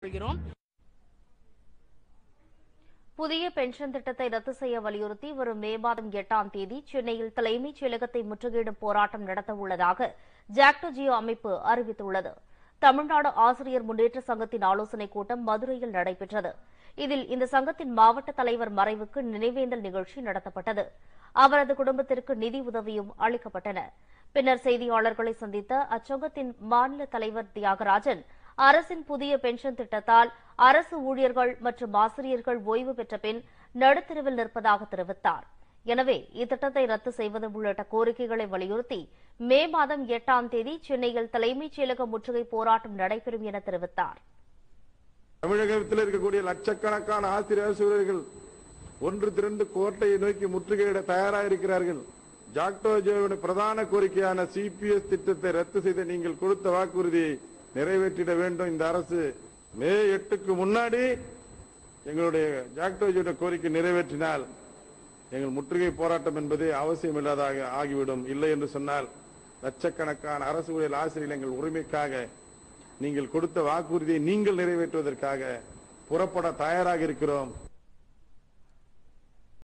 கொள்கிறோம் புதிய பென்ஷன் திட்டத்தை ரத்து செய்ய வலியுறுத்தி வரும் மே மாதம் எட்டாம் தேதி சென்னையில் தலைமைச் செயலகத்தை முற்றுகையிடும் போராட்டம் நடத்த உள்ளதாக ஜாக்டோ ஜியோ அமைப்பு அறிவித்துள்ளது தமிழ்நாடு ஆசிரியர் முன்னேற்ற சங்கத்தின் ஆலோசனைக் கூட்டம் மதுரையில் நடைபெற்றது இதில் இந்த சங்கத்தின் மாவட்ட தலைவர் மறைவுக்கு நினைவேந்தல் நிகழ்ச்சி நடத்தப்பட்டது அவரது குடும்பத்திற்கு நிதி உதவியும் அளிக்கப்பட்டன பின்னர் செய்தியாளர்களை சந்தித்த அச்சங்கத்தின் மாநில தலைவர் தியாகராஜன் அரசின் புதிய பென்ஷன் திட்டத்தால் அரசு ஊழியர்கள் மற்றும் ஆசிரியர்கள் ஓய்வு பெற்ற பின் நடுத்தெருவில் நிற்பதாக தெரிவித்தார் எனவே இத்திட்டத்தை ரத்து செய்வது உள்ளிட்ட கோரிக்கைகளை வலியுறுத்தி மே மாதம் எட்டாம் தேதி சென்னையில் தலைமைச் செயலக முற்றுகை போராட்டம் நடைபெறும் என தெரிவித்தார் தமிழகத்தில் இருக்கக்கூடிய லட்சக்கணக்கான ஆசிரியர் சூழல்கள் ஒன்று திரண்டு கோட்டையை நோக்கி முற்றுகையிட தயாராக இருக்கிறார்கள் ஜாக்டோஜோவின் பிரதான கோரிக்கையான சிபிஎஸ் திட்டத்தை ரத்து செய்த நீங்கள் கொடுத்த வாக்குறுதியை நிறைவேற்றிட வேண்டும் இந்த அரசு மே எட்டுக்கு முன்னாடி எங்களுடைய ஜாக்டோஜோட கோரிக்கை நிறைவேற்றினால் எங்கள் முற்றுகை போராட்டம் என்பது அவசியமில்லாதாக ஆகிவிடும் இல்லை என்று சொன்னால் லட்சக்கணக்கான அரசு ஊழியர் ஆசிரியர்கள் எங்கள் உரிமைக்காக நீங்கள் கொடுத்த வாக்குறுதியை நீங்கள் நிறைவேற்றுவதற்காக புறப்பட தயாராக இருக்கிறோம்